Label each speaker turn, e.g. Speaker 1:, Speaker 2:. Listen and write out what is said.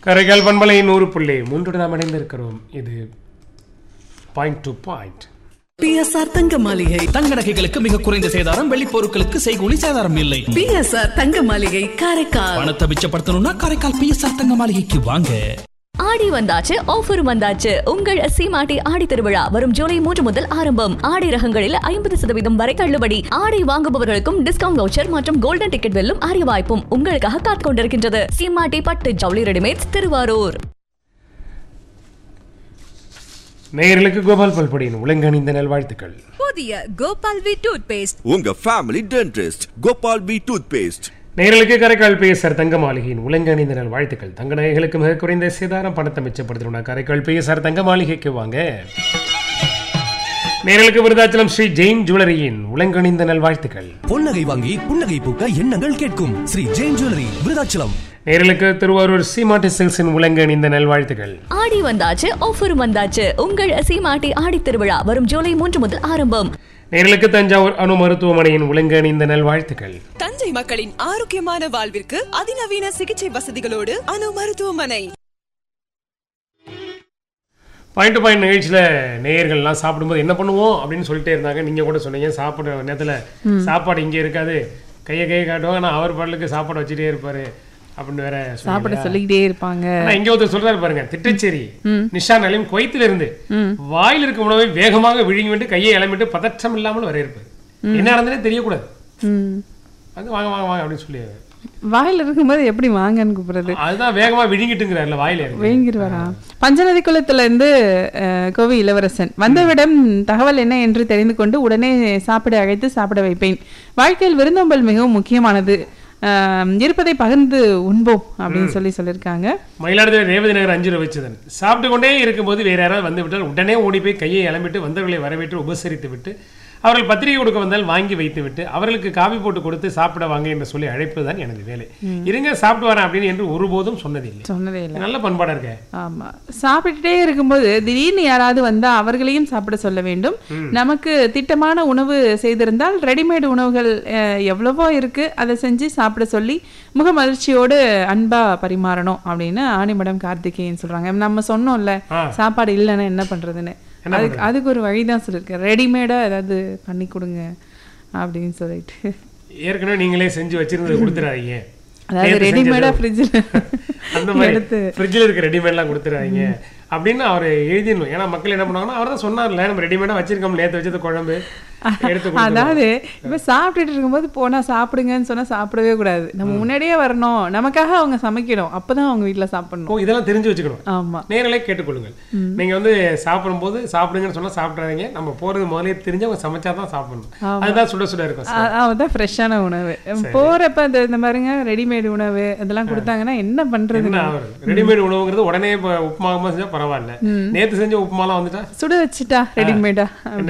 Speaker 1: கரைகால் பண்பலை நூறு புள்ளி மூன்று நாம் அடைந்திருக்கிறோம் இது பாயிண்ட் டு பாயிண்ட்
Speaker 2: பிஎஸ்ஆர் தங்க மாளிகை
Speaker 3: தங்க நகைகளுக்கு மிக குறைந்த சேதாரம் வெள்ளி பொருட்களுக்கு செய்கூலி சேதாரம் இல்லை
Speaker 2: பிஎஸ்ஆர் தங்க மாளிகை காரைக்கால்
Speaker 3: பணத்தை மிச்சப்படுத்தணும்னா காரைக்கால் பிஎஸ்ஆர் தங்க மாளிகைக்கு வாங்க
Speaker 4: ஆடி வந்தாச்சு ஆஃபர் வந்தாச்சு உங்கள் சீமாட்டி ஆடி திருவிழா வரும் ஜூலை மூன்று முதல் ஆரம்பம் ஆடை ரகங்களில் ஐம்பது சதவீதம் வரை தள்ளுபடி ஆடை வாங்குபவர்களுக்கும் டிஸ்கவுண்ட் வவுச்சர் மற்றும் கோல்டன் டிக்கெட் வெல்லும் அரிய வாய்ப்பும் உங்களுக்காக காத்துக் கொண்டிருக்கின்றது சீமாட்டி பட்டு ஜவுளி ரெடிமேட்ஸ் திருவாரூர்
Speaker 1: நேயர்களுக்கு கோபால் பல்படியின் உலங்கணிந்த நல்வாழ்த்துக்கள்
Speaker 5: புதிய கோபால் வி டூத் பேஸ்ட்
Speaker 6: உங்க family dentist Gopal P toothpaste
Speaker 1: நேயர்களுக்கு கரைக்கால் பிஎஸ்ஆர் தங்க மாளிகையின் உலங்கணிந்த நல்வாழ்த்துக்கள் தங்க நகைகளுக்கு மிக குறைந்த சேதாரம் பணத்தை மிச்சப்படுத்தணும்னா கரைக்கால் பிஎஸ்ஆர் தங்க மாளிகைக்கு வாங்க நேயர்களுக்கு விருதாச்சலம் ஸ்ரீ ஜெயின் ஜுவல்லரியின் உலங்கணிந்த நல்வாழ்த்துக்கள்
Speaker 7: பொன்னகை வாங்கி புன்னகை பூக்க எண்ணங்கள் கேட்கும் ஸ்ரீ ஜெயின் ஜுவல்லரி விருதாச்சலம்
Speaker 1: நேயர்களுக்கு திருவாரூர் சீமாட்டி சில்ஸின் உலங்கணிந்த நல்வாழ்த்துக்கள்
Speaker 4: ஆடி வந்தாச்சு ஆஃபர் வந்தாச்சு உங்கள் சீமாட்டி ஆடி திருவிழா வரும் ஜூலை மூன்று முதல் ஆரம்பம்
Speaker 1: நேயர்களுக்கு தஞ்சாவூர் அணு மருத்துவமனையின் உலங்கணிந்த நல்வாழ்த்துக்கள்
Speaker 5: தஞ்சை மக்களின் ஆரோக்கியமான வாழ்விற்கு அதிநவீன சிகிச்சை வசதிகளோடு அணு மருத்துவமனை
Speaker 1: பாயிண்ட் டு பாயிண்ட் நிகழ்ச்சியில் நேயர்கள்லாம் சாப்பிடும்போது என்ன பண்ணுவோம் அப்படின்னு சொல்லிட்டே இருந்தாங்க நீங்கள் கூட சொன்னீங்க சாப்பிட்ற நேரத்தில் சாப்பாடு இங்கே இருக்காது கையை கையை காட்டுவாங்க ஆனால் அவர் பாடலுக்கு சாப்பாடு வச்சுட்டே இருப்பாரு அப்படின்னு வேற
Speaker 8: சாப்பிட
Speaker 1: சொன்னீங்க
Speaker 8: சொல்லிக்கிட்டே இருப்பாங்க
Speaker 1: ஆனா இங்க ஒருத்தர் சொல்றாரு பாருங்க திட்டச்சேரி நிஷா நலிம் குவைத்தில இருந்து வாயில் இருக்க உணவை வேகமாக விழுங்கி விட்டு கையை இளமிட்டு பதற்றம் இல்லாமல் வர இருப்பாரு என்ன நடந்ததே தெரியக்கூடாது
Speaker 8: ம்.
Speaker 1: வந்து வாங்க வாங்க வாங்க அப்படின்னு சொல்லி
Speaker 8: வாயில இருக்கும்போது எப்படி வாங்கன்னு கூப்பிடுறது
Speaker 1: அதுதான் வேகமா விழுங்கிட்டுங்கிறாருல வாயில இருக்கு
Speaker 8: வேங்கிருவாரா பஞ்சநதி குளத்துல இருந்து அஹ், கோவை இளவரசன் வந்தவிடம் தகவல் என்ன என்று தெரிந்து கொண்டு உடனே சாப்பிட அழைத்து சாப்பிட வைப்பேன் வாழ்க்கையில் விருந்தோம்பல் மிகவும் முக்கியமானது அஹ், இருப்பதை பகிர்ந்து உண்போம் அப்படின்னு சொல்லி சொல்லியிருக்காங்க
Speaker 1: மயிலாடுதுறை ரேவதி நகர் அஞ்சு வச்சதன் சாப்பிட்டு கொண்டே இருக்கும்போது வேற யாராவது வந்து விட்டால் உடனே ஓடி போய் கையை இளம்பிட்டு வந்தவர்களை வரவேற்று உபசரித்து விட்டு அவர்கள் பத்திரிகை கொடுக்க வந்தால் வாங்கி வைத்து விட்டு அவர்களுக்கு காபி போட்டு கொடுத்து சாப்பிட வாங்க என்று சொல்லி அழைப்பது தான் எனது வேலை இருங்க சாப்பிட்டு வரேன் அப்படின்னு என்று ஒருபோதும் சொன்னதில்லை
Speaker 8: சொன்னதே இல்லை
Speaker 1: நல்ல பண்பாடா இருக்க
Speaker 8: ஆமா சாப்பிட்டுட்டே இருக்கும்போது திடீர்னு யாராவது வந்தா அவர்களையும் சாப்பிட சொல்ல வேண்டும் நமக்கு திட்டமான உணவு செய்திருந்தால் ரெடிமேட் உணவுகள் அஹ், எவ்வளவோ இருக்கு அதை செஞ்சு சாப்பிட சொல்லி முக மகிழ்ச்சியோடு அன்பா பரிமாறணும் அப்படின்னு ஆணிமடம் கார்த்திகேயன் சொல்றாங்க நம்ம சொன்னோம்ல
Speaker 1: ஆ.
Speaker 8: சாப்பாடு இல்லைன்னா என்ன பண்றதுன்னு
Speaker 1: என்ன
Speaker 8: அதுக்கு அதுக்கு ஒரு வழிதான் சொல்லியிருக்கேன் ரெடிமேடா ஏதாவது பண்ணி கொடுங்க அப்படின்னு சொல்லிட்டு
Speaker 1: ஏற்கனவே நீங்களே செஞ்சு வச்சிருந்தது கொடுத்துறாதீங்க
Speaker 8: அதாவது
Speaker 1: நேத்து
Speaker 8: ரெடிமேடா
Speaker 1: செஞ்சது.
Speaker 8: ஃப்ரிட்ஜில்
Speaker 1: அந்த மாதிரி
Speaker 8: எடுத்து
Speaker 1: ஃப்ரிட்ஜில் இருக்க ரெடிமேட்லாம் கொடுத்துறாதீங்க அப்படின்னு அவர் எழுதிடணும் ஏன்னா மக்கள் என்ன பண்ணுவாங்கன்னா அவர் தான் சொன்னார்ல நம்ம ரெடிமேடாக வச்சிருக்கோம் நேற்று வச்சது குழம்பு எடுத்து கொடுத்துருவோம்.
Speaker 8: அதாவது இப்ப சாப்பிட்டுட்டு இருக்கும்போது போனா சாப்பிடுங்கன்னு சொன்னா சாப்பிடவே கூடாது நம்ம முன்னாடியே வரணும் நமக்காக அவங்க சமைக்கணும் அப்பதான் அவங்க வீட்ல சாப்பிடணும்
Speaker 1: ஓ இதெல்லாம் தெரிஞ்சு வச்சுக்கணும்
Speaker 8: ஆமா
Speaker 1: நேரலே கேட்டுக்கொள்ளுங்கள் நீங்க வந்து சாப்பிடும்போது சாப்பிடுங்கன்னு சொன்னா சாப்பிடாதீங்க நம்ம போறது முதலே தெரிஞ்சு அவங்க சமைச்சா தான் சாப்பிடணும் அதுதான் சுட சுட இருக்கும்
Speaker 8: அ- அதுதான் ஃப்ரெஷ்ஷான உணவு போறப்ப இந்த இந்த மாதிரிங்க ரெடிமேட் உணவு இதெல்லாம் கொடுத்தாங்கன்னா என்ன பண்றது
Speaker 1: என்ன ஆகுறது ரெடிமேட் உணவுங்கிறது உடனே இப்போ உப்புமா செஞ்சா பரவாயில்ல நேத்து செஞ்ச உப்புமாலாம் வந்துட்டா
Speaker 8: சுட வச்சுட்டா ரெடிமேடா